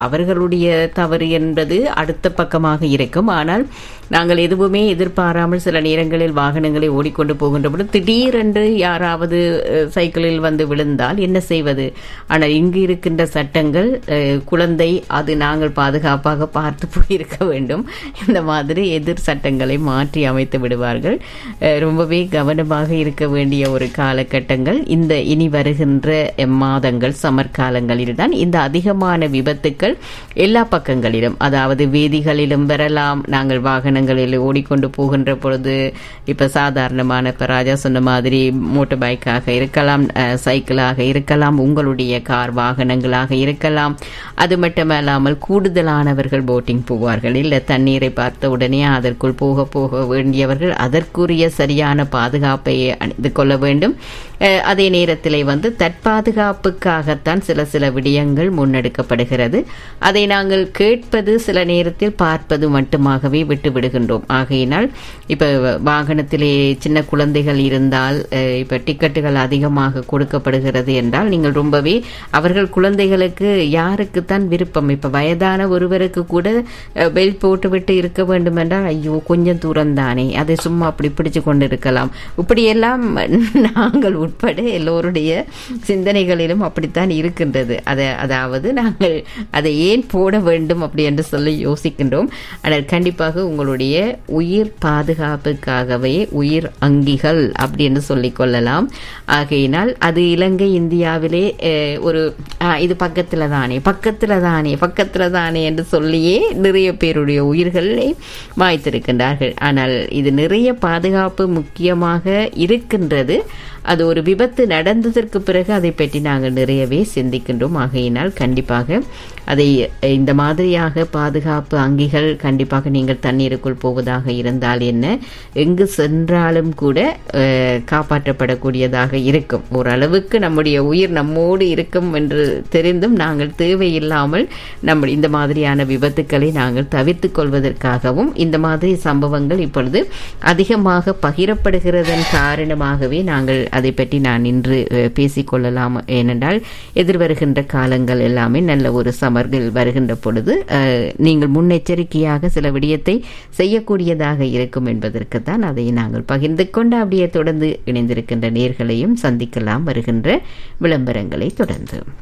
அவர்களுடைய தவறு என்பது அடுத்த பக்கமாக இருக்கும் ஆனால் நாங்கள் எதுவுமே எதிர்பாராமல் சில நேரங்களில் வாகனங்களை ஓடிக்கொண்டு போகின்ற பொழுது திடீரென்று யாராவது அஹ், சைக்கிளில் வந்து விழுந்தால் என்ன செய்வது ஆனால் இங்கு இருக்கின்ற சட்டங்கள் அஹ், குழந்தை அது நாங்கள் பாதுகாப்பாக பார்த்து போயிருக்க வேண்டும் இந்த மாதிரி எதிர் சட்டங்களை மாற்றி அமைத்து விடுவார்கள் அஹ், ரொம்பவே கவனமாக இருக்க வேண்டிய ஒரு காலகட்டங்கள் இந்த இனி வருகின்ற மாதங்கள் சமர் காலங்களில் தான் இந்த அதிகமான விபத்துக்கள் எல்லா பக்கங்களிலும் அதாவது வீதிகளிலும் வரலாம் நாங்கள் வாகனங்களில் ஓடிக்கொண்டு போகின்ற பொழுது இப்ப சாதாரணமான இப்ப ராஜா சொன்ன மாதிரி மோட்டார் பைக்காக இருக்கலாம் அஹ், சைக்கிளாக இருக்கலாம் உங்களுடைய கார் வாகனங்களாக இருக்கலாம் அது மட்டுமல்லாமல் கூடுதலானவர்கள் போட்டிங் போவார்கள் இல்ல தண்ணீரை பார்த்த உடனே அதற்குள் போக போக வேண்டியவர்கள் அதற்குரிய சரியான பாதுகாப்பை அணிந்து கொள்ள வேண்டும் அஹ், அதே நேரத்திலே வந்து தற்பாதுகாப்புக்காகத்தான் சில சில விடயங்கள் முன்னெடுக்கப்படுகிறது அதை நாங்கள் கேட்பது சில நேரத்தில் பார்ப்பது மட்டுமாகவே விட்டு விடுகின்றோம் ஆகையினால் இப்ப வாகனத்திலே சின்ன குழந்தைகள் இருந்தால் அஹ், இப்ப டிக்கெட்டுகள் அதிகமாக கொடுக்கப்படுகிறது என்றால் நீங்கள் ரொம்பவே அவர்கள் குழந்தைகளுக்கு யாருக்குத்தான் விருப்பம் இப்ப வயதான ஒருவருக்கு கூட அஹ், பெல்ட் போட்டுவிட்டு இருக்க வேண்டும் என்றால் ஐயோ கொஞ்சம் தூரம் தானே அதை சும்மா அப்படி பிடிச்சு கொண்டு இருக்கலாம் இப்படியெல்லாம் நாங்கள் உட்பட எல்லோருடைய சிந்தனைகளிலும் அப்படித்தான் இருக்கின்றது அதை அதாவது நாங்கள் அதை ஏன் போட வேண்டும் அப்படி என்று சொல்லி யோசிக்கின்றோம் ஆனால் கண்டிப்பாக உங்களுடைய உயிர் பாதுகாப்புக்காகவே உயிர் அங்கிகள் அப்படி என்று சொல்லிக் கொள்ளலாம் ஆகையினால் அது இலங்கை இந்தியாவிலே அஹ், ஒரு ஆ, இது பக்கத்துல தானே பக்கத்துல தானே பக்கத்துல தானே என்று சொல்லியே நிறைய பேருடைய உயிர்களை மாய்த்திருக்கின்றார்கள் ஆனால் இது நிறைய பாதுகாப்பு முக்கியமாக இருக்கின்றது அது ஒரு விபத்து நடந்ததற்கு பிறகு அதை பற்றி நாங்கள் நிறையவே சிந்திக்கின்றோம் ஆகையினால் கண்டிப்பாக அதை இந்த மாதிரியாக பாதுகாப்பு அங்கிகள் கண்டிப்பாக நீங்கள் தண்ணீருக்குள் போவதாக இருந்தால் என்ன எங்கு சென்றாலும் கூட அஹ், காப்பாற்றப்படக்கூடியதாக இருக்கும் ஓரளவுக்கு நம்முடைய உயிர் நம்மோடு இருக்கும் என்று தெரிந்தும் நாங்கள் தேவையில்லாமல் நம்ம இந்த மாதிரியான விபத்துக்களை நாங்கள் தவிர்த்துக் கொள்வதற்காகவும் இந்த மாதிரி சம்பவங்கள் இப்பொழுது அதிகமாக பகிரப்படுகிறதன் காரணமாகவே நாங்கள் அதை பற்றி நான் இன்று அஹ், பேசிக்கொள்ளலாம் ஏனென்றால் எதிர்வருகின்ற காலங்கள் எல்லாமே நல்ல ஒரு சமர்கள் வருகின்ற பொழுது அஹ், நீங்கள் முன்னெச்சரிக்கையாக சில விடயத்தை செய்யக்கூடியதாக இருக்கும் என்பதற்குத்தான் அதை நாங்கள் பகிர்ந்து கொண்டு அப்படியே தொடர்ந்து இணைந்திருக்கின்ற நேர்களையும் சந்திக்கலாம் வருகின்ற விளம்பரங்களை தொடர்ந்து